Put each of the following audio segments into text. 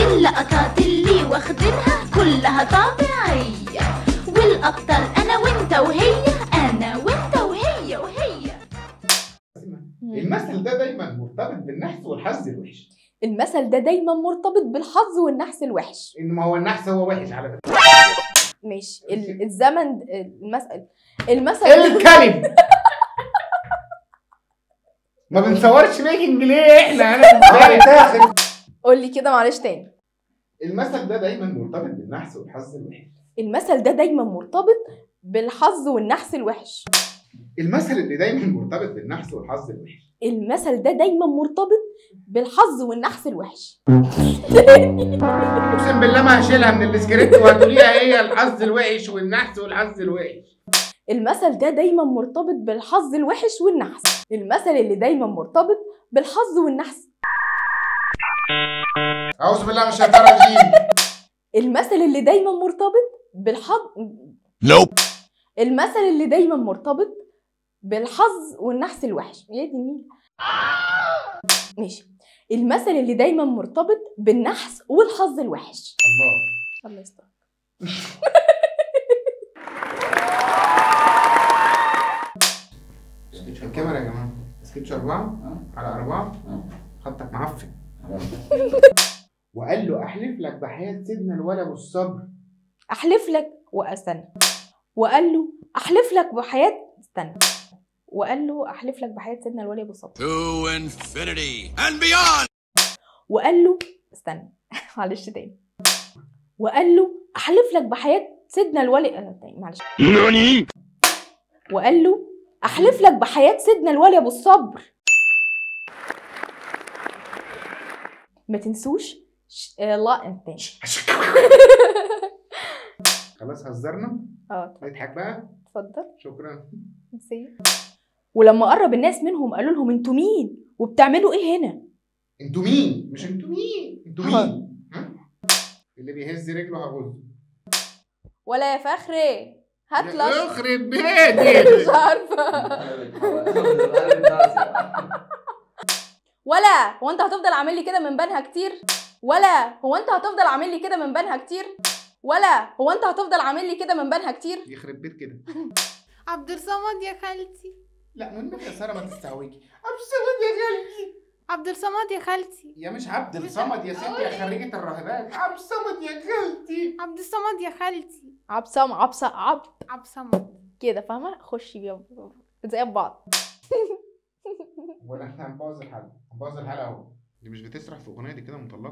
واللقطات اللي واخدينها كلها طبيعية والأبطال أنا وأنت وهي أنا وأنت وهي وهي المثل ده دايما مرتبط بالنحس والحظ الوحش المثل ده دايما مرتبط بالحظ والنحس الوحش ان ما هو النحس هو وحش على فكره ماشي ال- الزمن المثل المثل الكلب ما بنصورش ميكنج ليه احنا انا مش فاهم. قول لي كده معلش تاني المثل ده دايما مرتبط بالنحس والحظ الوحش المثل ده دايما مرتبط بالحظ والنحس الوحش المثل اللي دايما مرتبط بالنحس والحظ الوحش المثل ده دايما مرتبط بالحظ والنحس الوحش اقسم بالله ما هشيلها من السكريبت وهتقوليها هي الحظ الوحش والنحس والحظ الوحش المثل ده دايما مرتبط بالحظ الوحش والنحس المثل اللي دايما مرتبط بالحظ والنحس اعوذ بالله من الشيطان الرجيم المثل اللي دايما مرتبط بالحظ Nope. المثل اللي دايما مرتبط بالحظ والنحس الوحش يا دي مين ماشي المثل اللي دايما مرتبط بالنحس والحظ الوحش الله الله يستر الكاميرا يا جماعه سكتش اربعه على اربعه خطك معفن وقال له احلف لك بحياه سيدنا الولد والصبر احلف لك واستنى وقال له احلف لك بحياه استنى وقال له احلف لك بحياه سيدنا الولي ابو صبر To infinity and beyond. وقال له استنى معلش تاني وقال له احلف لك بحياه سيدنا الولي آه، تاني معلش Nani? وقال له احلف لك بحياه سيدنا الولي ابو الصبر ما تنسوش ش... آه لا انت تاني خلاص هزرنا اه نضحك بقى اتفضل شكرا نسيت. ولما قرب الناس منهم قالوا لهم انتوا مين وبتعملوا ايه هنا انتوا مين مش انتوا مين انتوا مين ها؟ اللي بيهز رجله هغزه ولا يا فخري هات لك يخرب بيتك مش عارفه ولا هو انت هتفضل عامل لي كده من بنها كتير ولا هو انت هتفضل عامل لي كده من بنها كتير ولا هو انت هتفضل عامل لي كده من بنها كتير يخرب بيت كده عبد الصمد يا خالتي لا من بيت يا ساره ما تستهويكي عبد الصمد يا خالتي عبد الصمد يا خالتي يا مش عبد الصمد يا ستي يا خريجة الراهبات عبد الصمد يا خالتي عبد الصمد يا خالتي عبسام عبسة عب عبد الصمد كده فاهمه خشي بيها زي بعض ولا احنا هنبوظ الحلقة هنبوظ الحلقة اهو دي مش بتسرح في اغنية دي كده مطلقة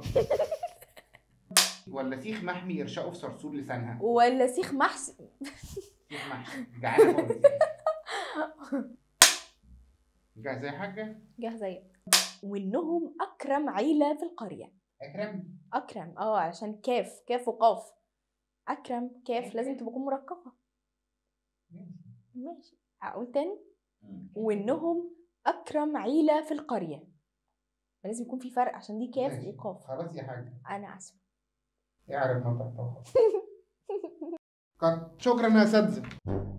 ولا سيخ محمي يرشقه في صرصور لسانها ولا سيخ محس سيخ محمي جعانة خالص جاهزة يا حاجة؟ جاهزة وانهم اكرم عيله في القريه أكرم اكرم اه علشان كاف كاف وقاف اكرم كاف لازم تبقى مركبه ماشي اقول تاني وانهم اكرم عيله في القريه لازم يكون في فرق عشان دي كاف ماشي. وقاف خلاص يا حاجة انا اسفه يعرف منطق طبعا شكرا يا اساتذة